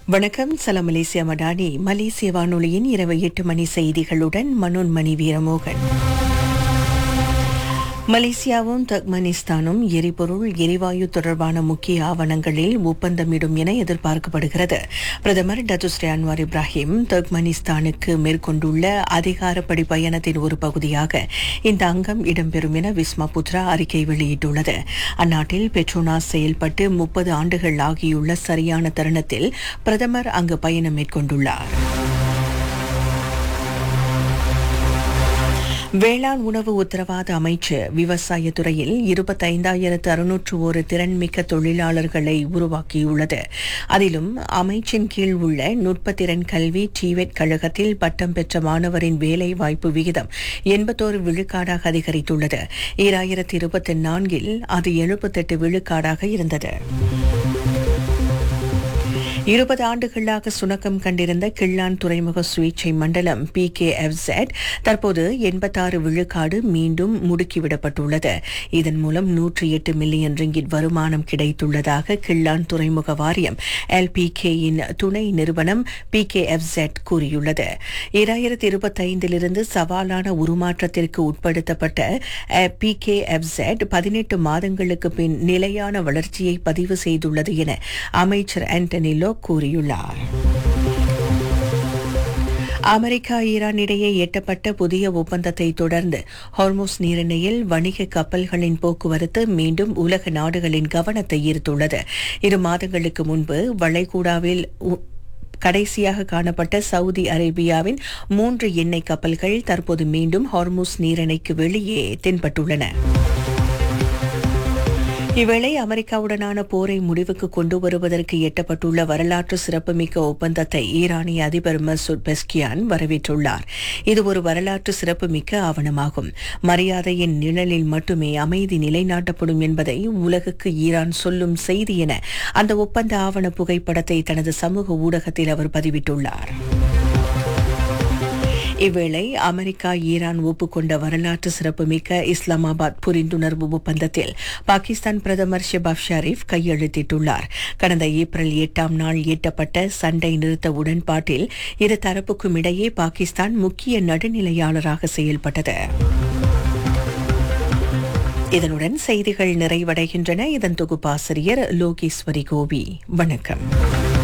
வணக்கம் சலாம் மலேசியா மடானி மலேசிய வானொலியின் இரவு எட்டு மணி செய்திகளுடன் மனோன்மணி வீரமோகன் மலேசியாவும் தக்மனிஸ்தானும் எரிபொருள் எரிவாயு தொடர்பான முக்கிய ஆவணங்களில் ஒப்பந்தமிடும் என எதிர்பார்க்கப்படுகிறது பிரதமர் டத்துஸ்ரே அன்வார் இப்ராஹிம் தக்மனிஸ்தானுக்கு மேற்கொண்டுள்ள அதிகாரப்படி பயணத்தின் ஒரு பகுதியாக இந்த அங்கம் இடம்பெறும் என விஸ்மா புத்ரா அறிக்கை வெளியிட்டுள்ளது அந்நாட்டில் பெட்ரோனாஸ் செயல்பட்டு முப்பது ஆண்டுகள் ஆகியுள்ள சரியான தருணத்தில் பிரதமர் அங்கு பயணம் மேற்கொண்டுள்ளார் வேளாண் உணவு உத்தரவாத அமைச்சு விவசாய துறையில் இருபத்தைந்தாயிரத்து அறுநூற்று ஒரு திறன்மிக்க தொழிலாளர்களை உருவாக்கியுள்ளது அதிலும் அமைச்சின் கீழ் உள்ள நுட்பத்திறன் கல்வி டிவெட் கழகத்தில் பட்டம் பெற்ற மாணவரின் வேலை வாய்ப்பு விகிதம் எண்பத்தோரு விழுக்காடாக அதிகரித்துள்ளது ஈராயிரத்து இருபத்தி நான்கில் அது எழுபத்தெட்டு விழுக்காடாக இருந்தது இருபது ஆண்டுகளாக சுணக்கம் கண்டிருந்த கிள்ளான் துறைமுக சுயேட்சை மண்டலம் பி கே எஃப் தற்போது எண்பத்தாறு விழுக்காடு மீண்டும் முடுக்கிவிடப்பட்டுள்ளது இதன் மூலம் நூற்றி எட்டு மில்லியன் ரிங்கிட் வருமானம் கிடைத்துள்ளதாக கிள்ளான் துறைமுக வாரியம் எல்பிகேயின் துணை நிறுவனம் பி கே எஃப் கூறியுள்ளது இரண்டாயிரத்தி இருபத்தைந்திலிருந்து சவாலான உருமாற்றத்திற்கு உட்படுத்தப்பட்ட பி கே எஃப் பதினெட்டு மாதங்களுக்கு பின் நிலையான வளர்ச்சியை பதிவு செய்துள்ளது என அமைச்சர் ஆண்டனிலோ கூறியுள்ளார் அமெரிக்கா ஈரான் இடையே எட்டப்பட்ட புதிய ஒப்பந்தத்தை தொடர்ந்து ஹார்மோஸ் நீரிணையில் வணிக கப்பல்களின் போக்குவரத்து மீண்டும் உலக நாடுகளின் கவனத்தை ஈர்த்துள்ளது இரு மாதங்களுக்கு முன்பு வளைகுடாவில் கடைசியாக காணப்பட்ட சவுதி அரேபியாவின் மூன்று எண்ணெய் கப்பல்கள் தற்போது மீண்டும் ஹார்மோஸ் நீரிணைக்கு வெளியே தென்பட்டுள்ளன இவ்வேளை அமெரிக்காவுடனான போரை முடிவுக்கு கொண்டு வருவதற்கு எட்டப்பட்டுள்ள வரலாற்று சிறப்புமிக்க ஒப்பந்தத்தை ஈரானிய அதிபர் மசூத் பெஸ்கியான் வரவேற்றுள்ளார் இது ஒரு வரலாற்று சிறப்புமிக்க ஆவணமாகும் மரியாதையின் நிழலில் மட்டுமே அமைதி நிலைநாட்டப்படும் என்பதை உலகுக்கு ஈரான் சொல்லும் செய்தி என அந்த ஒப்பந்த ஆவண புகைப்படத்தை தனது சமூக ஊடகத்தில் அவர் பதிவிட்டுள்ளார் இவ்வேளை அமெரிக்கா ஈரான் ஒப்புக்கொண்ட வரலாற்று சிறப்புமிக்க இஸ்லாமாபாத் புரிந்துணர்வு ஒப்பந்தத்தில் பாகிஸ்தான் பிரதமர் ஷெபாப் ஷரீப் கையெழுத்திட்டுள்ளார் கடந்த ஏப்ரல் எட்டாம் நாள் எட்டப்பட்ட சண்டை நிறுத்த உடன்பாட்டில் இரு தரப்புக்கும் இடையே பாகிஸ்தான் முக்கிய நடுநிலையாளராக செயல்பட்டது இதனுடன் செய்திகள் நிறைவடைகின்றன இதன் தொகுப்பாசிரியர் லோகேஸ்வரி கோபி வணக்கம்